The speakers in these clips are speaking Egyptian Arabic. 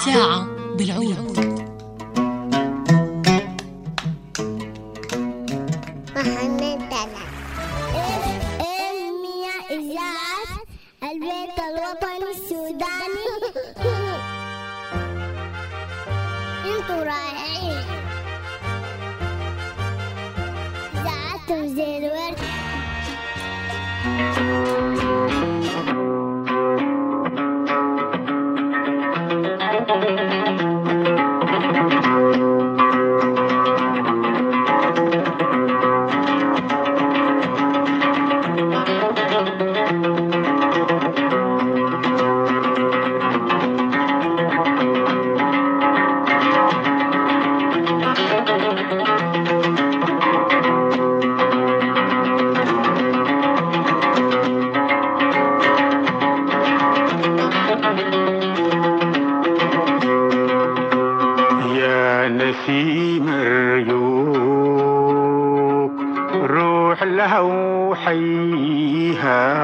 ساعة بالعود محمد دلع إذاعة البيت الوطني السوداني انتوا رائعين إذاعتهم زي الورد يا نسيم الريوق روح لها وحيها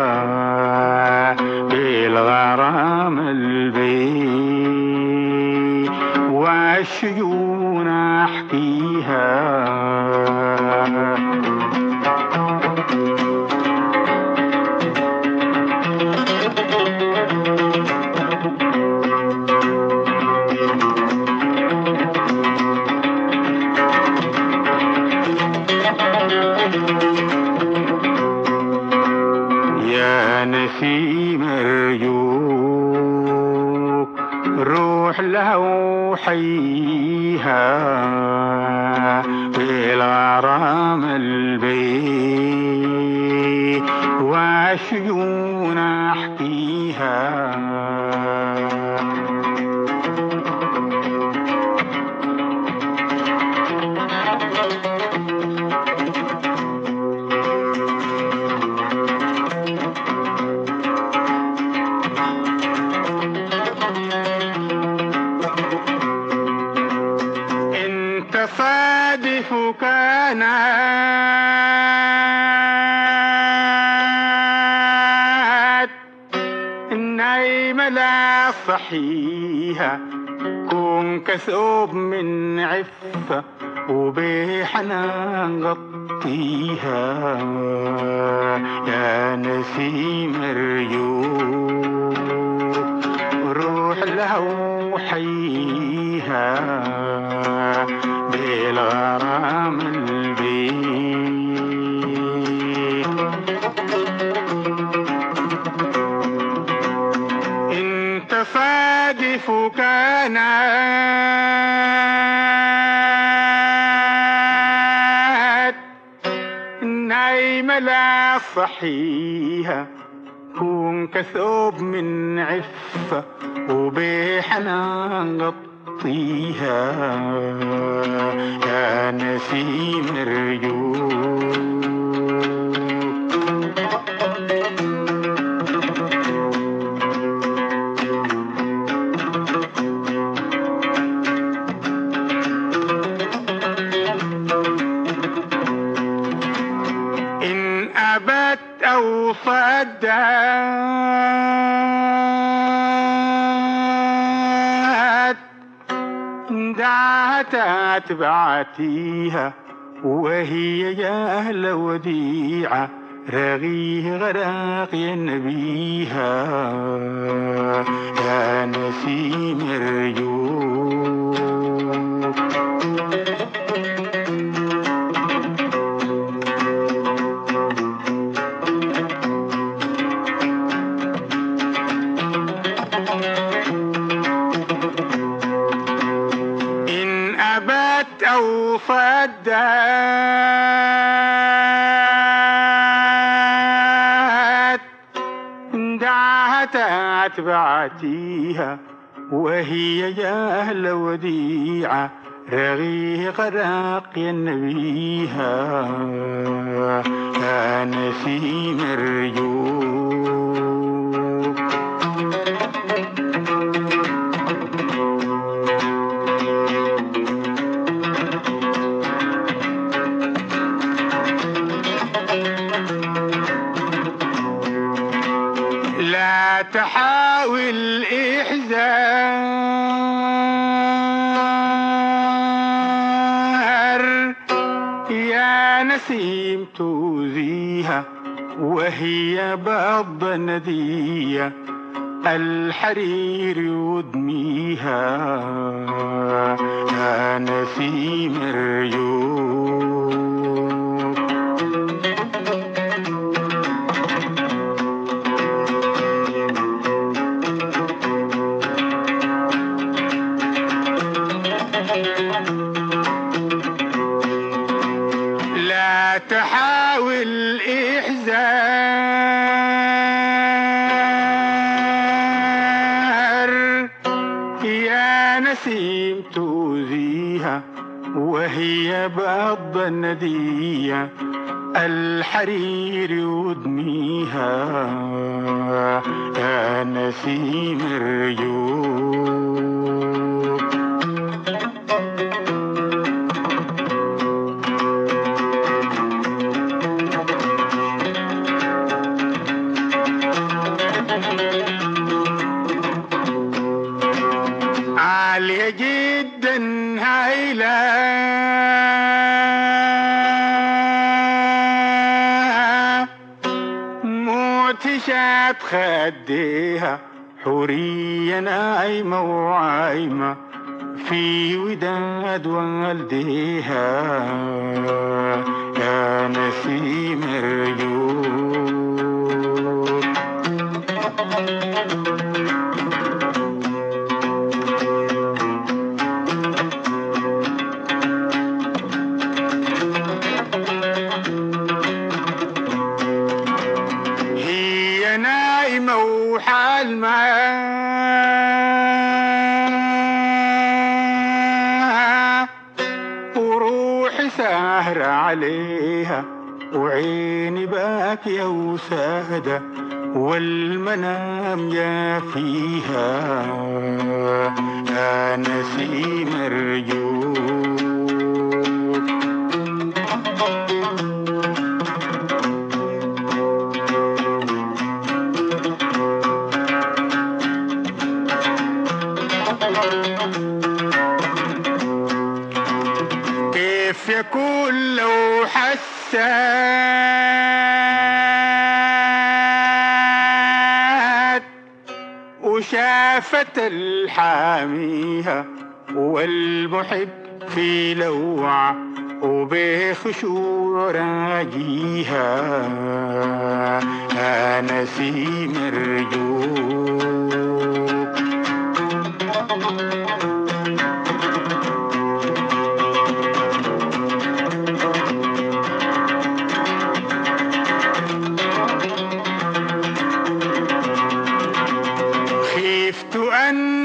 بالغرام البي والشجون احكيها يا نسيم الريوق روح لها وحيها بالغرام البي والشجون احكيها انت صادف كانت النايمة لا صحيحة كون كثوب من عفة وبحنان غطيها يا نسيم الريوح روح لها وحيها بالغرام البي انت صادف كانت نايمة لا صحيها كون كثوب من عفة وبحنان غطيها يا نسيم الريوح إن أبت أو صدت دعت أتبعتيها وهي يا أهل وديعة رغيه غراق ينبيها يا نسيم الريوح إن أبت أو صدت دعت أتبعتيها وهي يا أهل وديعة رغي غراق ينبيها يا نسيم الريوح لا تحا تحاول إحزار يا نسيم توزيها وهي بض ندية الحرير يدميها يا نسيم الريوح لا تحاول إحزار يا نسيم توزيها وهي بض الندية الحرير يدميها يا نسيم الريوح عالية جدا هايلة موتشات خديها حورية نايمة وعايمة في وداد والديها يا نسيم الريوح هي نايمة وحال معاها وروحي ساهرة عليها وعيني باكية وسادة والمنام يا فيها يا نسيم الرجوع كيف يكون لو حسات وشافت الحاميها والمحب في لوعة وبخشوع راجيها يا نسيم الرجوع خفت أن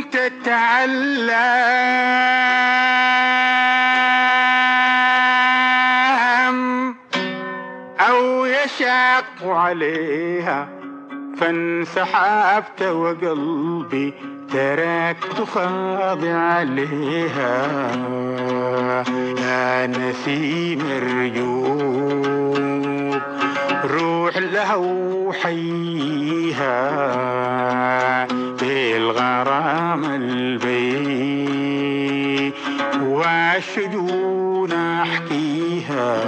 تتعلم أو يشاق عليها فانسحبت وقلبي تركت خاضع عليها يا نسيم الريوح روح لها وحيها بالغرام البي والشجون احكيها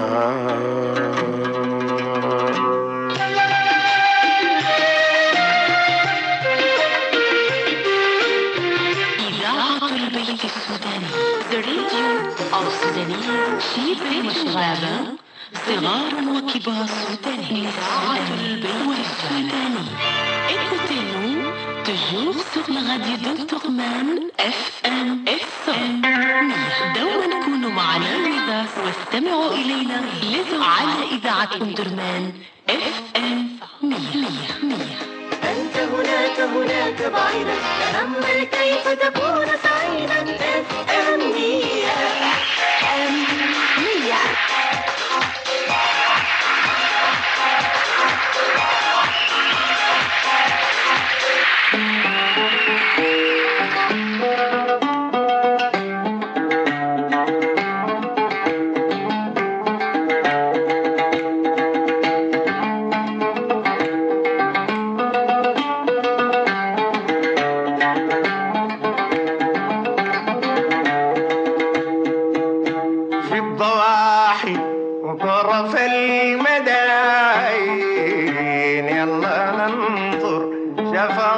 إذاعة البيت السوداني The Radio of Sudanese شيف وشباب صغار وكبار سوداني إذاعة البيت السوداني Écoutez-nous toujours sur la radio d'Onturman FM FM دوما كونوا معنا وإذا واستمعوا إلينا لذو على إذاعة أندرمان FM 100 100 أنت هناك هناك بعيدا تأمل كيف تكون سعيدا اف ام ام مية شفق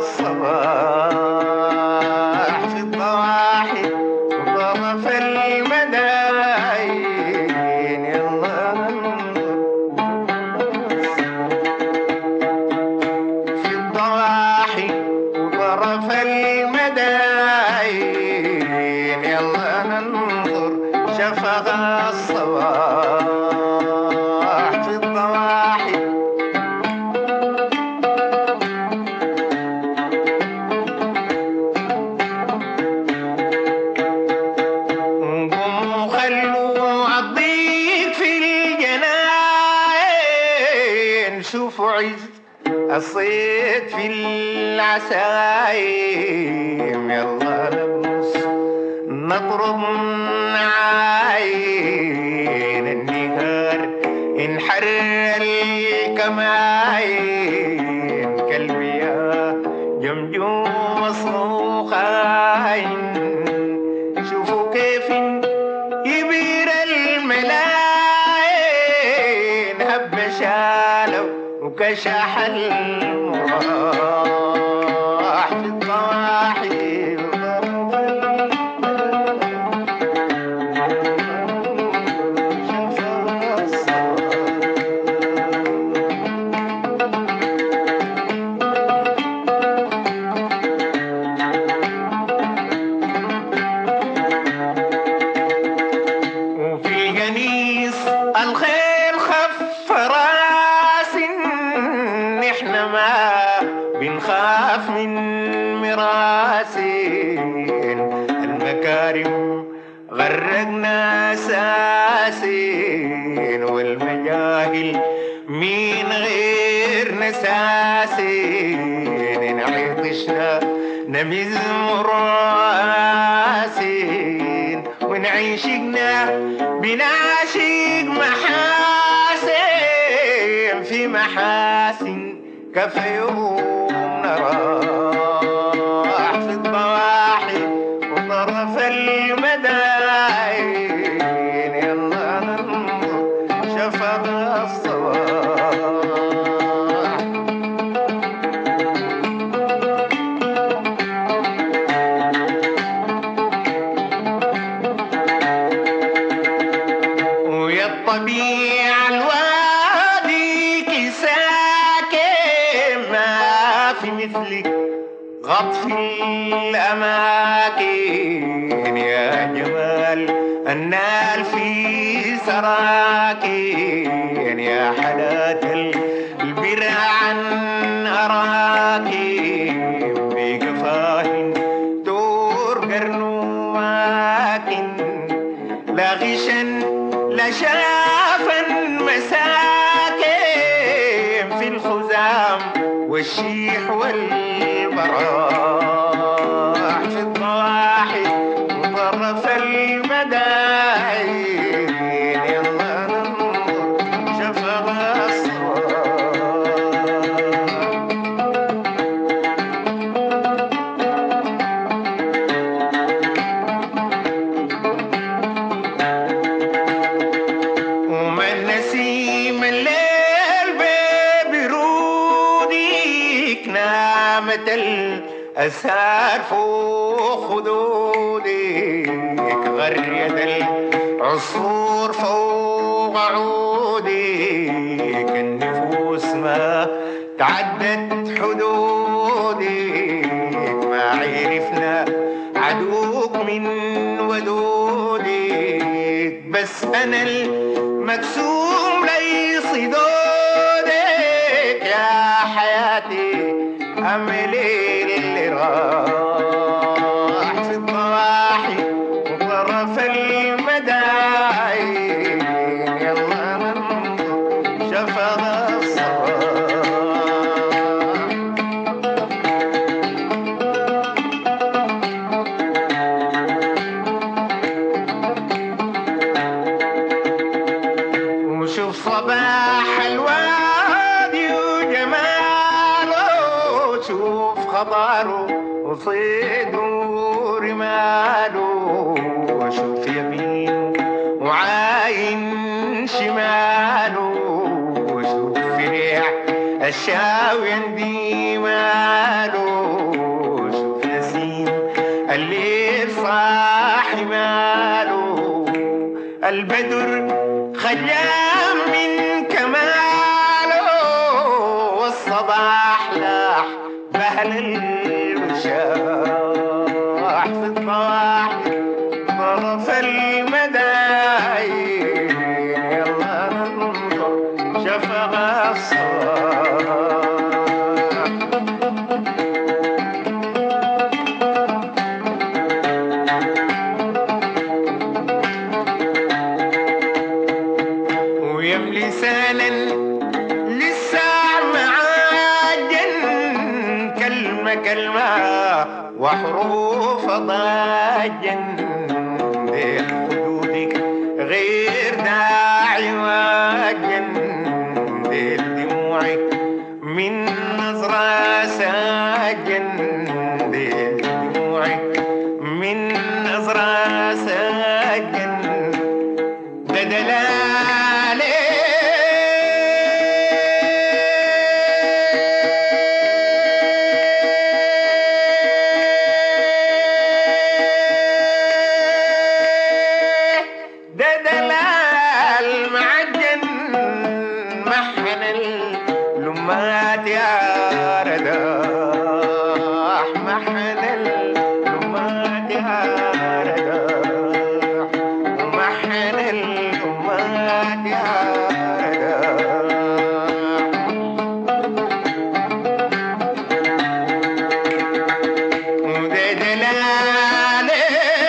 الصباح في الضواحي وطرف المداين يلا ننظر في الضواحي وطرف المداين يلا ننظر شفق الصباح في الضواحي قوموا خلوا عالضيق في الجناين شوفوا عز الصيد في العسايم يلا نبص نطرب نعاين النهار انحر الكماين قلبي يا جمجوم مصروخين شوفوا كيف يبير الملاين هب شالوا وكشح المراح في الضواحي وضرب وفي القنيص الخيل خف راس نحن ما بنخاف من مراسين المكارم غرقنا ساسين والمجاهل مين غير نساسين عطشنا نمزمر راسين ونعيشقنا بنعشق محاسن في محاسن كف يوم نراح في الضواحي وطرف المداين يلا ننظر شفق الصباح ويا الطبيعة الوادي كساكن ما في مثلك غطف الأماكن يا جمال النال في سراكن يا حلاة البر عن أراكن بقفاهن دور قرنواكن لا غشا لا شافا مساكن في الخزام والشيح والبراح في الضواحي وطرف المداين يلا ننظر شفق الصباح ومن نسيم الليل ببرودك نامت الأسهار فوق خدودك غرد العصفور فوق عودك النفوس ما تعدت حدودك ما عرفنا عدوك من ودودك بس انا المكسوم لي صدودك يا حياتي اعمل ايه اللي راح في الضواحي وطرف المداين يلا ننظر شفق الصباح وشوف صباح الوادي وجماله شوف خضاره وصيده ورماله وشوف يمين وعاين شماله وشوف فريح الشاوي عندي مالو شوف نسيم الليل صاحي مالو البدر خجام من كماله والصباح لاح بهل الوشاح في الطواح طرف المداين يلا ننظر شفق الصباح ويملي سالا لسه معاجن كلمة كلمة وحروف ضاجن بين خدودك غير داعي واجن بين دموعك من نظرة ساجن بين دموعك من نظرة ساجن ده دلالي ده دلال معجن محن اللمات يا رداح محن اللمات يا رداح محن اللمات يا رداح وده دلالي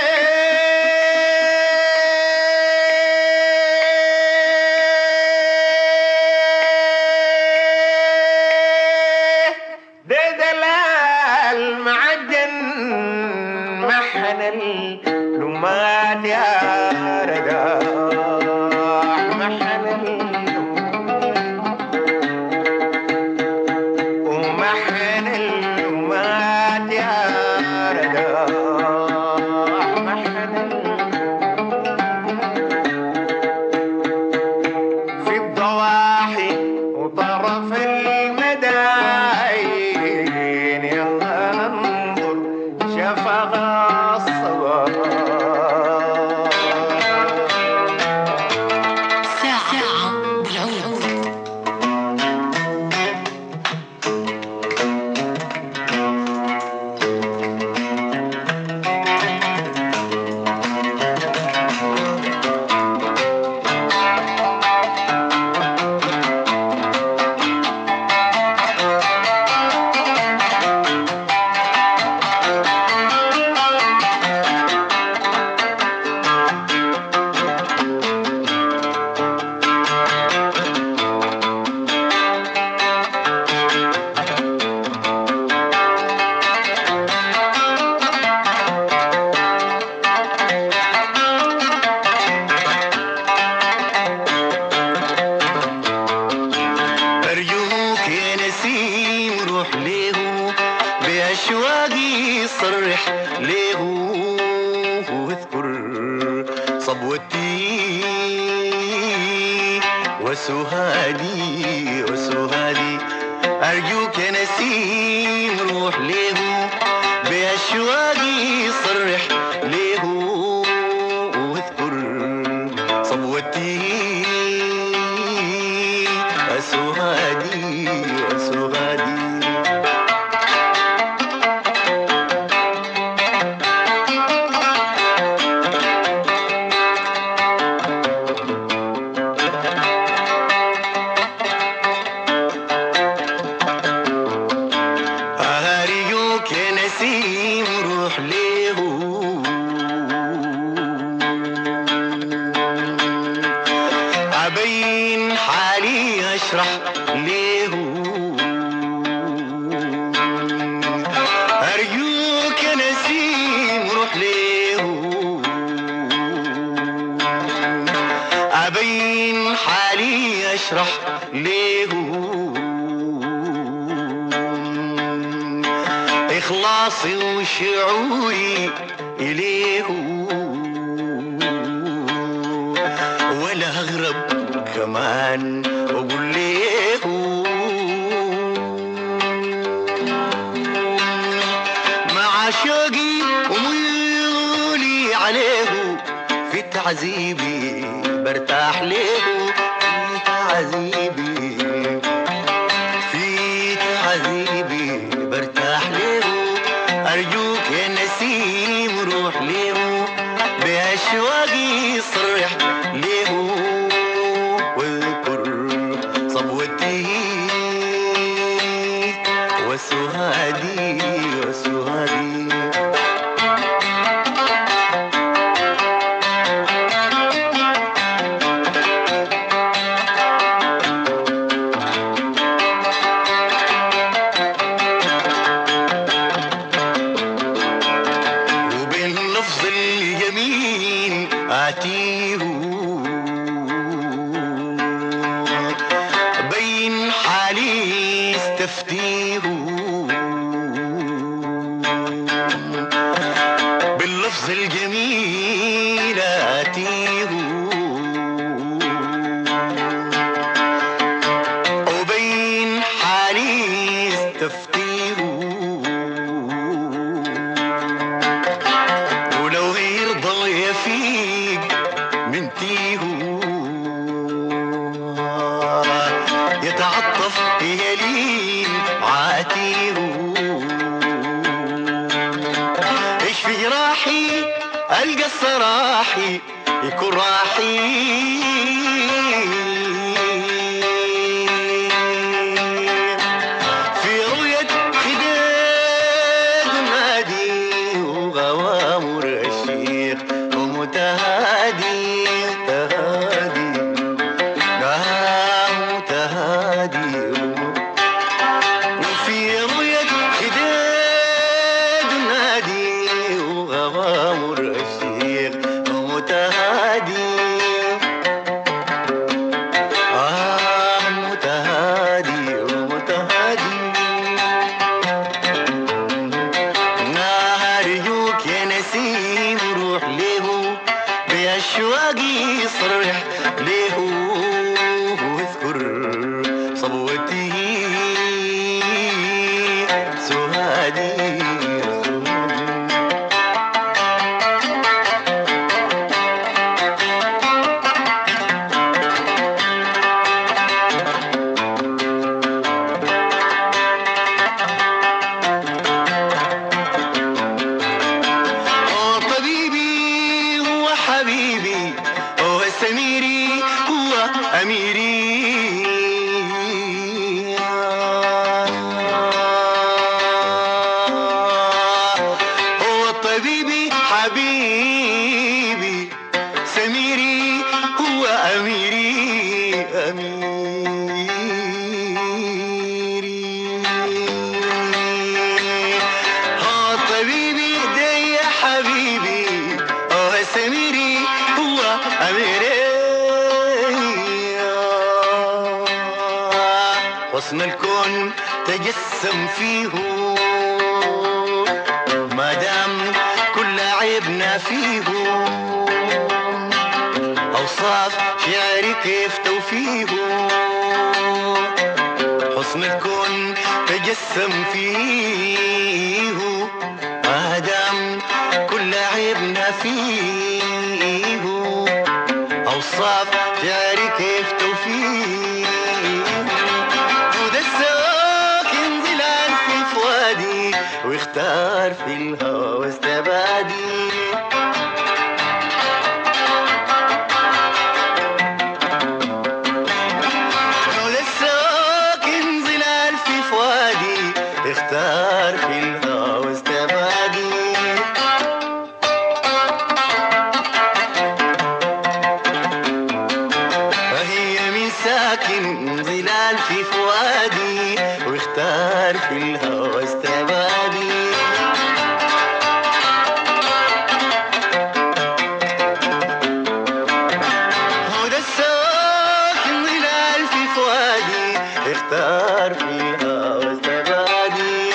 ده دلال معجن محن اللمات يا رداح محن اللمات ومحن اللمات يا رداح محن في الضواحي وطرف المداين يلا ننظر شفق الصباح ساعة بالعود أرجوك يا نسيم روح ليه بأشواقي صرح ليه واذكر صبوتي وسهادي وسهادي أرجوك يا نسيم روح ليه بأشواقي صرح ليه واذكر صبوتي أسهادي أسهادي أهاريوك يا نسيم روح ليه أبين حالي أشرح ليه أرجوك يا نسيم روح ليه أبين حالي أشرح ليه إخلاصي وشعوري إليه ولا أغرب كمان وأقول ليه شوقي وميولي عليه في تعذيبي برتاح له في تعذيبي في تعذيبي برتاح له أرجوك يا نسيم روح له بأشواقي صرح له واذكر صبوتي وسهادي وسهادي وباللفظ اليمين آتيه بين حالي استفتيه باللفظ الجميل آتيه وبين حالي استفتيه ولو يرضى يفيق من تيهو يتعطف يلين عاتيهو ايش في راحي القى الصراحي يكون راحي في رؤية خداد نادي وغوامر الشيخ ومتهادي تهادي نعم تهادي وفي رؤية خداد نادي وغوامر الشيخ ومتهادي آه متهادي ومتهادي نهاريوك يا نسيم روح له بأشواقي صرح له واذكر صبوتي سهادي هو طبيبي هو حبيبي هو سميري هو أميري هو طبيبي حبيبي سميري هو أميري أميري ها طبيبي دي يا حبيبي هو سميري هو أميري حسن الكون تجسم فيه ما دام كل عيبنا فيه أوصاف شعري كيف توفيه حسن الكون تجسم فيه ما دام كل عيبنا فيه أوصاف شعري كيف توفيه وده الساكن ظلال في فؤادي واختار في الهوى واستبادي وده الساكن ظلال في فؤادي اختار في الهوى واستبادي فهي من ساكن ظلال في فؤادي واختار في الهوى استبادي هدى الساكن ظلال في فؤادي اختار في الهوى استبادي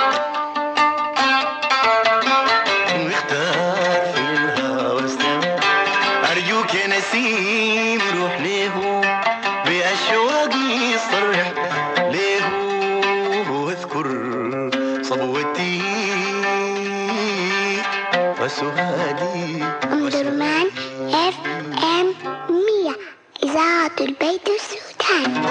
واختار في الهوى استبادي أرجوك يا نسيم روح له بأشواقي صرح له واذكر صبوتي وسهادي أم درمان اف ام مية إذاعة البيت السوداني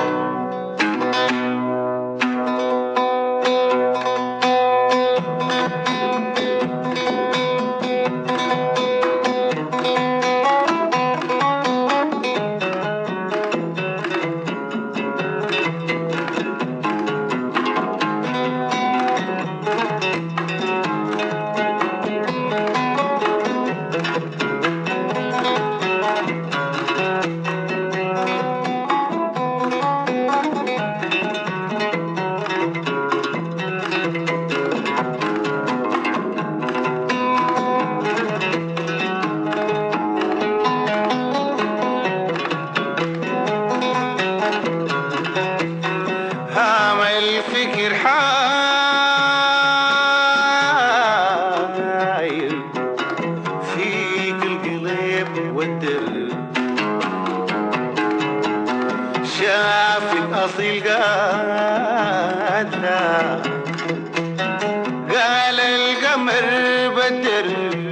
هام الفكر حاير فيك القلب والدر شاف الأصيل قادنا قال القمر بدر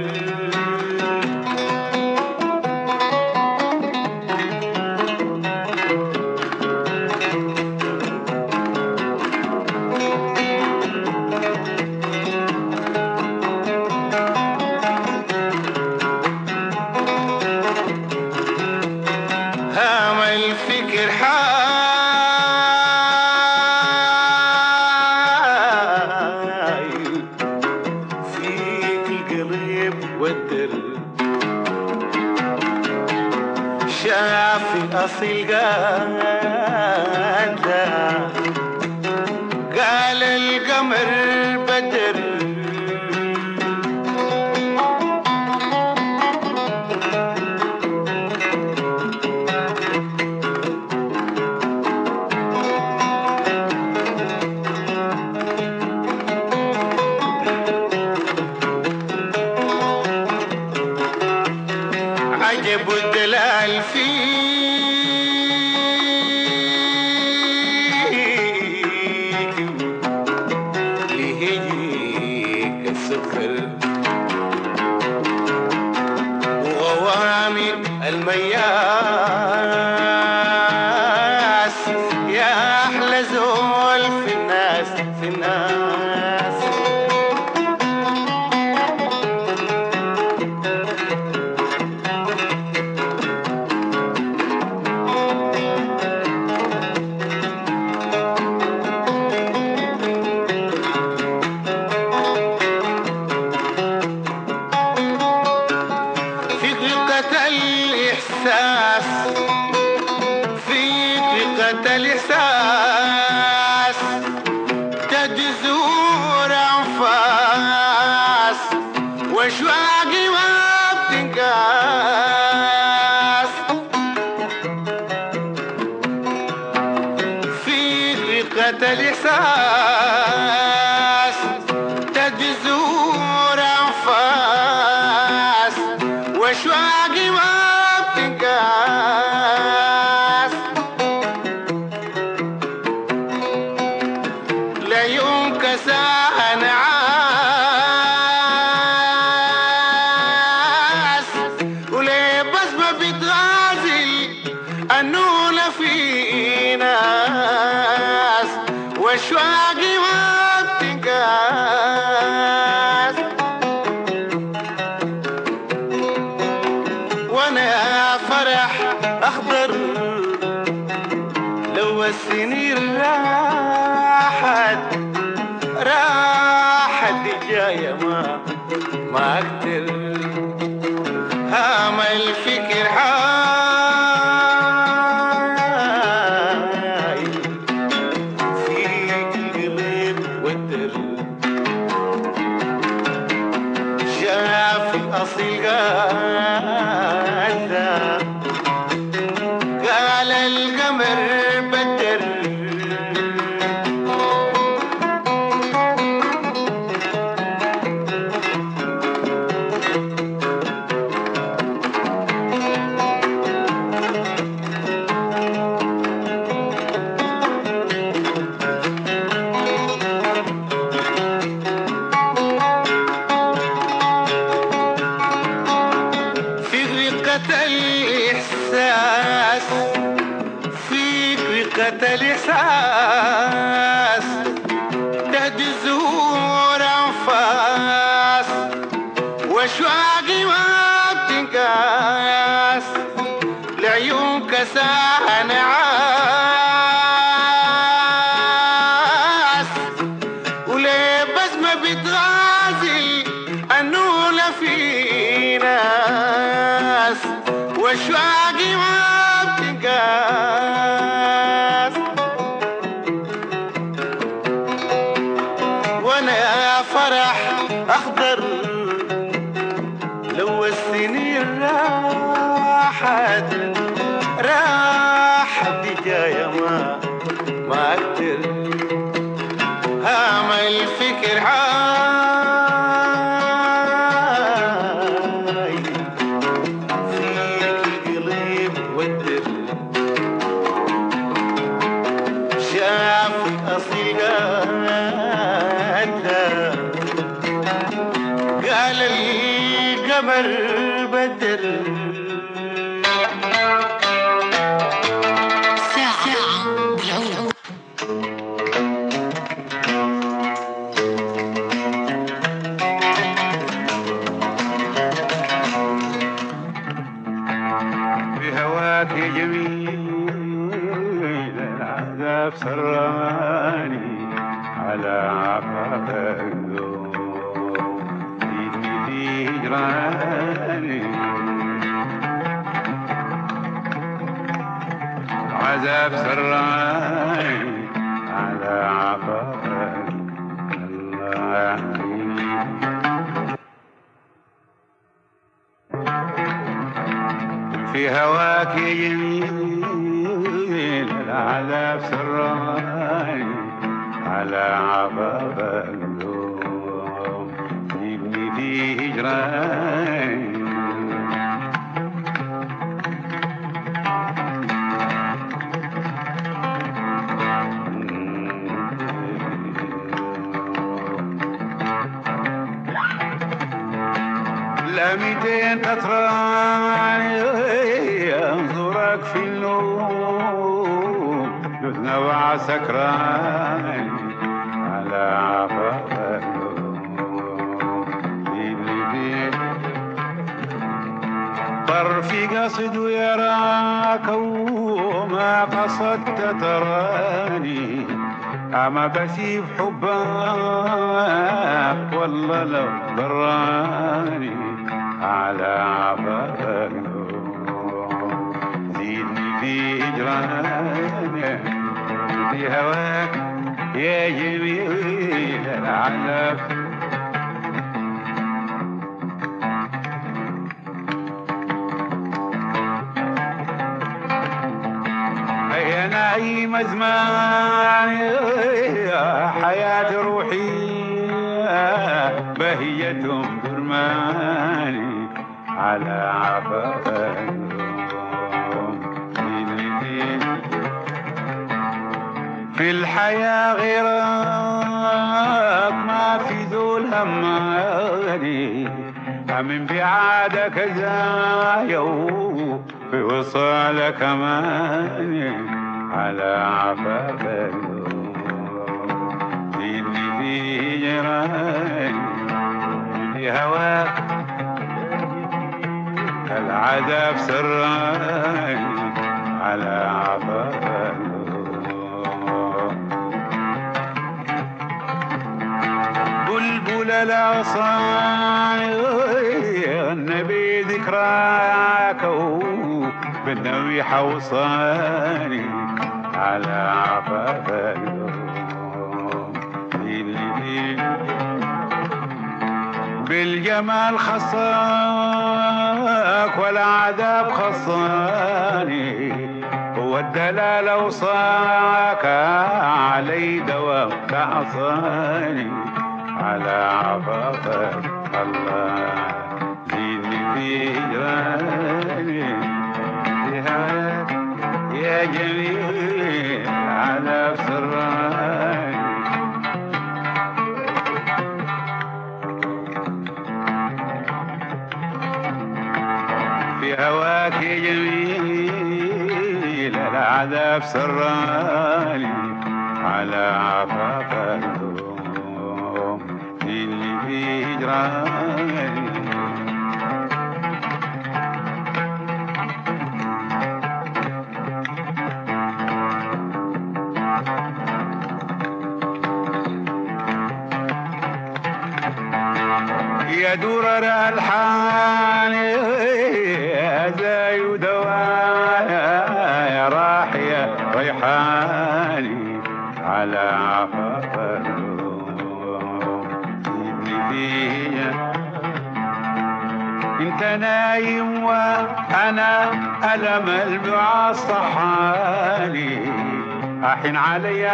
هام الفكر حايل فيك القلب والدر شاف الأصيل قال قال القمر بدر عجب الدلال فيك لهجيك السكر وغوامق المياس يا أحلى زول في الناس في الناس في دقة الإحساس في دقة الإحساس تجزور أنفاس وأشواقي ما بتنقاس في دقة الإحساس تجزور أنفاس وأشواقي ما بتنقاس لا يمكن ساعة نعاس وليه بس ما بتغازل النولة في ناس واشواقي ما بتنقاس وانا فرح اخضر لو السنين راحت راحت الجاية ما ما اقدر هام الفكر حايل في القلب والدر شاف الأصيل قال قال القمر بدر الإحساس تهدي الزهور أنفاس وأشواقي ما بتنقاس لعيونك ساعة نعاس وليه بس ما بتغازل النول في ناس واشواقي ما بتنقاس وانا يا فرح اخضر لو السنين راحت راحت دي جايه ما ما اقدر هام الفكر هاي فيك القلب ودر شاف أصيل قالها قال القمر بدر ساعة بالعود بهواك يا جميل العذاب سراني على عفاف الذوق ايدي في هجراني عذاب سراني على عفاف الله في هواك يا جميل العذاب سراني على عباب اليوم يبني في هجراني لا ميتين تطراني انظرك في النوم جثنا وعسكراني على عفاف طرفي قصد يراك وما قصدت تراني أما بسيب حبك والله لو ضراني على عفاك زيدني في هجراني في هواك يا جميل العلف يا نعيم زماني حياة روحي بهية درماني على عفاف في الحياة غيرك ما في ذو هماني من بعادك زايو في وصالك ماني على عفاف ديني في جيراني في هواك العذاب سراني على عفاف بلبل العصاي النبي ذكراك بالنوي حوصاني على عفاف بالجمال خصاك والعذاب خصاني والدلال اوصاك علي دوام تعصاني على عفافك الله زيدني في جيراني في هواك يا جميل على سراني في هواك يا جميل العذاب سراني على عفاف الهموم اللي في هجراني يا درر الحان يا زايد يا راح يا ريحاني على عفاف الهموم ابني فيا انت نايم وانا الم البعاص صحاني احن علي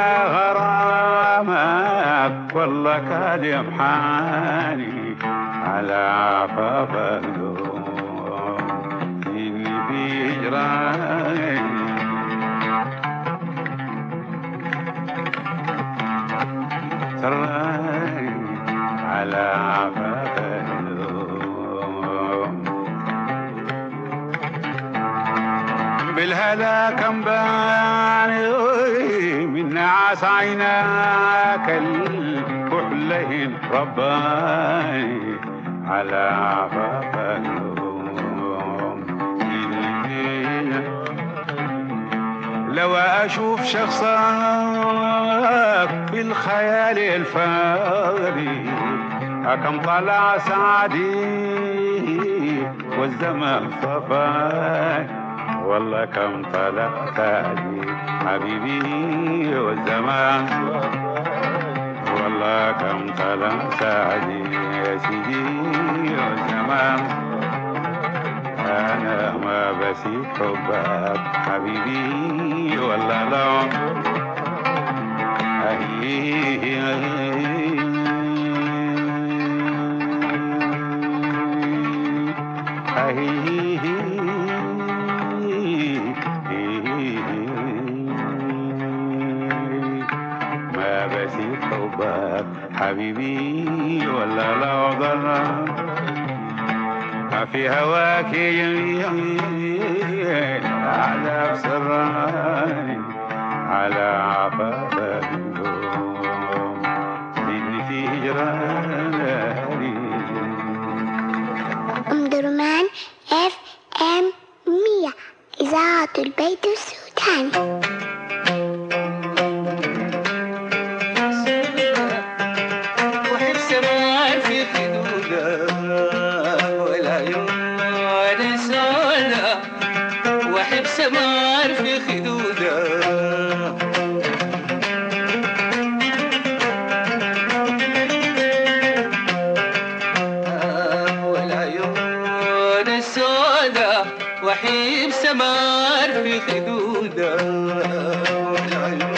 غرامك والله كاد يمحاني على عفاف الهموم اللي في جراني سراني على عفاف الهموم بالهلاك انباني من نعاس عيناك الكحلين رباني على عفاف الهموم اللي لو اشوف شخصك بالخيال الفاري كم طلع سعدي والزمن صفاي والله كم طلع سعدي حبيبي والزمان والله كم طلع سعدي يا سيدي والزمان أنا ما بسيت حبك حبيبي والله لا أهي ما بسيت حبك حبيبي ولا لا ضرر ما في هواك يمين عذاب سراني على عفاف النوم زدني في هجراني أم درمان اف ام مية إذاعة البيت السوداني وحب سماء في خدودة والعيون سودة وحب سماء في خدودة والعيون سودة وحيب سمار في خدودة والعيون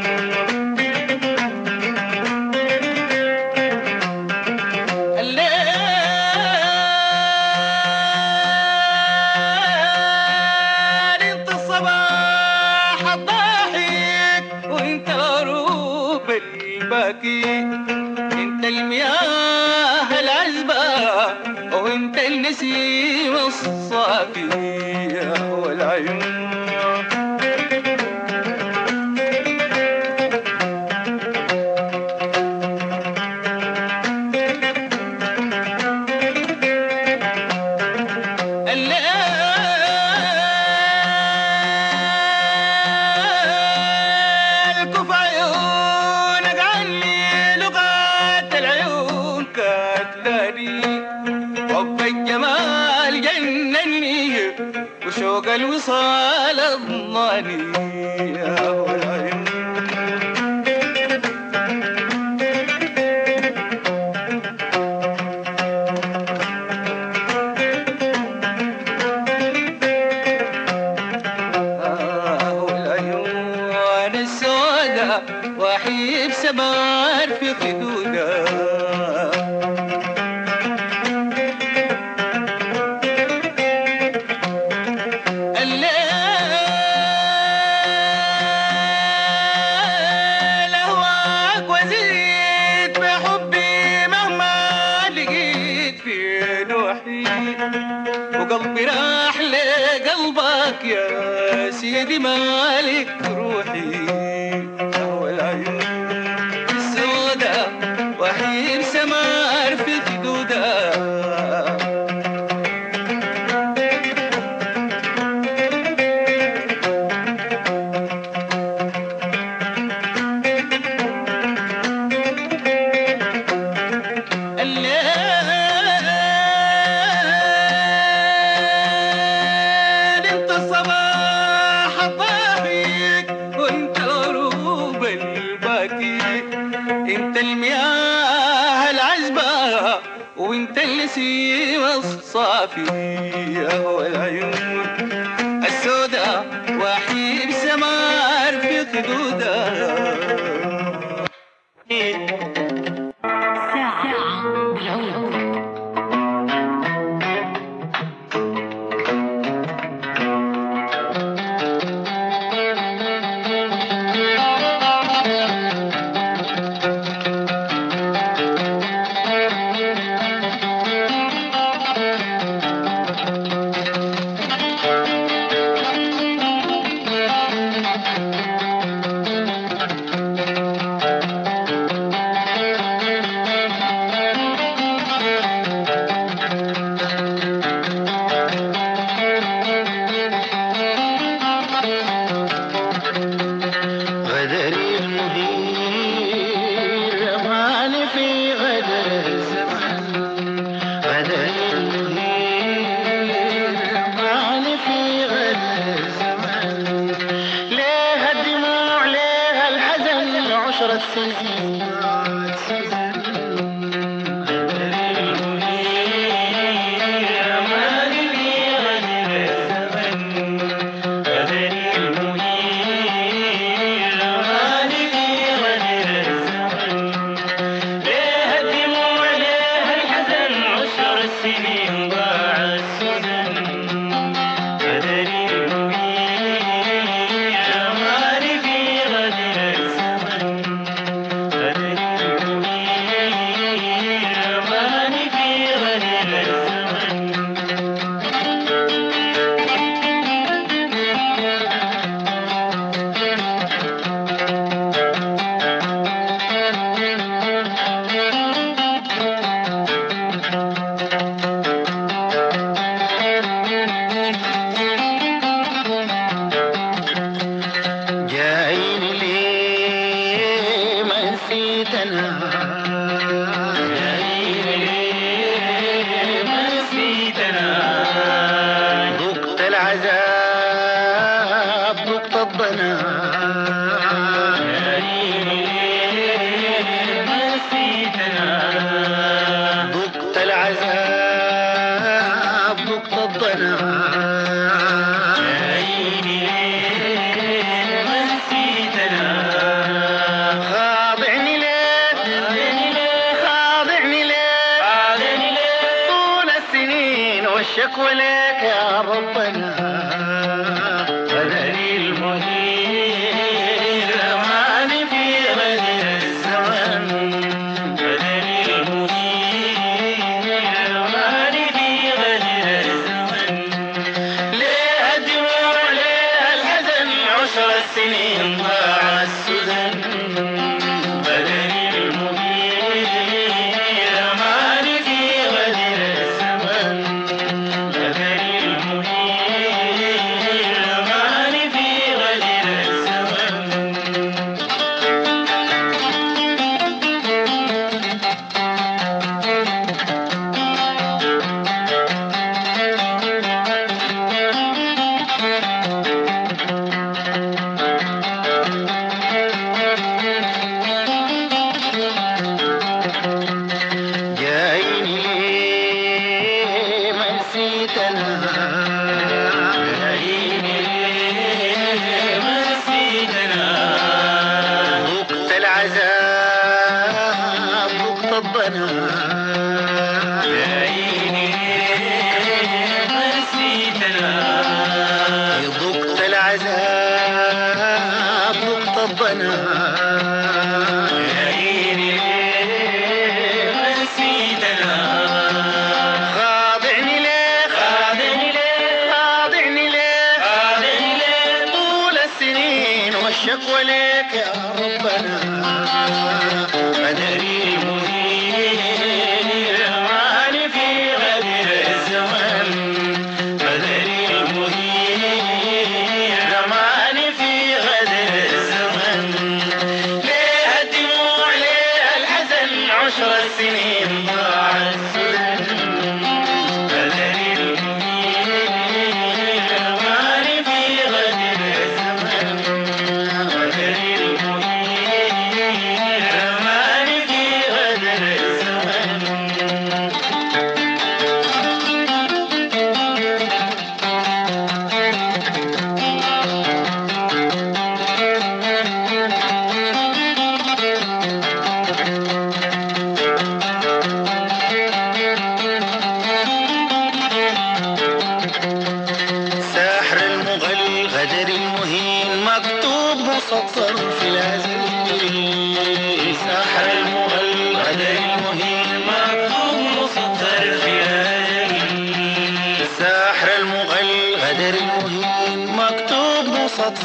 الليل انت الصباح الضاحك وانت غروب الباكي انت المياه العذبة وانت النسيم الصافي والعيون الليل كف عيونك عني لغات العيون كاتلاني حب الجمال جنني وشوق الوصال اضماني يا والعيون آه والعيون السوداء وحيب سمار في خدودة الليل أهواك وزيد بحبي مهما لقيت في نوحي وقلبي راح لقلبك يا سيدي مالك روحي أهوى العيون السوداء وحيد سمار في خدودها الليل انت الصباح الضاحك وانت الغروب الباكي انت المياه العذبة وانت النسيم الصافي اهوى العيون السوداء وحيد سمار في خدودها ساعة بالعود غدري المدير رماني في غدر الزمان غدري المدير رماني في غدر الزمان ليه الدموع ليه الحزن عشرة سنين ضاعت سنين غدري المدير رماني في غدر الزمان غدري المدير رماني في غدر الزمن ليه الدموع ليه الحزن عشر السنين ضاع السنن غدري المدير رماني في غدر الزمن غدري المدير رماني في غدر الزمن جايني ليه ما نسيت انا جايني ليه ما نسيت انا ذقت العذاب ذقت الضنا جايني ليه ما نسيت انا ذقت العذاب ذقت الضنا جايني ليه ما نسيت انا خاضعني ليه خاضعني ليه خاضعني ليه طول السنين والشكوى لك يا ربنا غدري المدير رماني في غدر الزمن غدري المدير رماني في غدر الزمن ليه الدموع ليه الحزن عشر السنين ضاع السدن بدني المدير رماني في غدر الزمن بدني المدير رماني في غدر الزمن جايني ليه ما نسيت انا جايني ليه ما نسيت انا ذقت العذاب ذقت الضنا جايني ليه ما نسيت انا ذقت العذاب ذقت الضنا جايني ليه ما نسيت انا خاضعني ليه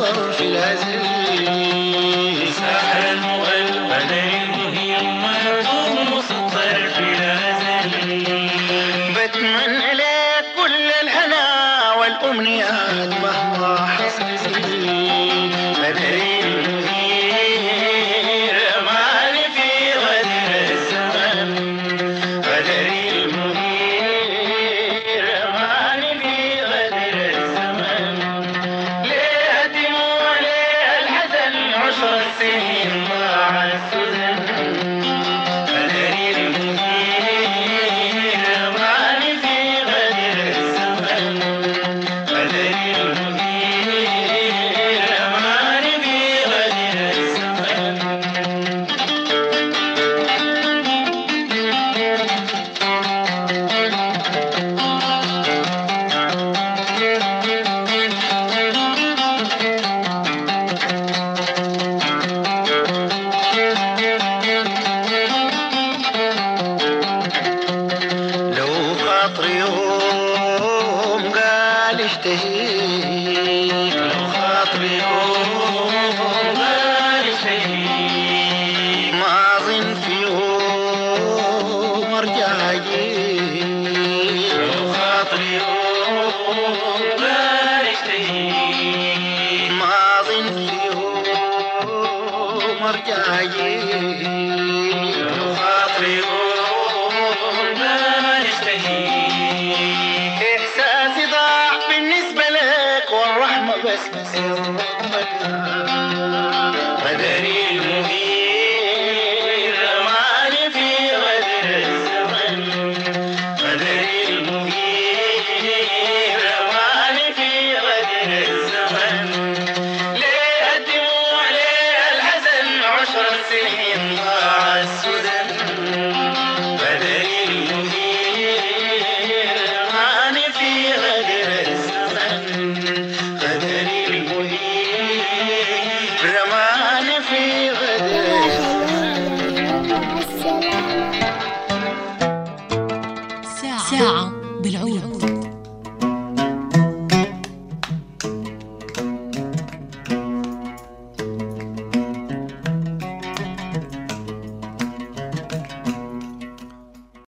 مسطر في الأزل سحرا والقدر المهم مكتوب مسطر في الأزل بتمنى لك كل الهنا والأمنيات مهما حصل بدري المنير رماني في غدر الزمن بدري المنير رماني في غدر الزمن ليه الدموع ليه الحزن عشر سنين ضاع السدن بدري المنير رماني في غدر الزمن بدري المنير رماني في غدر الزمن لو خاطر يوم قال اشتهيك لو خاطر يوم قال اشتهيك ما اظن في يوم ارجع اجيك لو خاطر يوم قال اشتهيك ما اظن في يوم ارجع اجيك لو خاطر يوم ما نشتهيك إحساسي ضاع بالنسبة لك والرحمة بس بس بدري المغير رماني في غدر الزمن بدري المغير رماني في غدر الزمن ليه الدموع ليه الحزن عشر سنين ضاع السدن بدري المغير رماني في غدر الزمن غدري المغير رماني في غدر السلام ساعة بالعود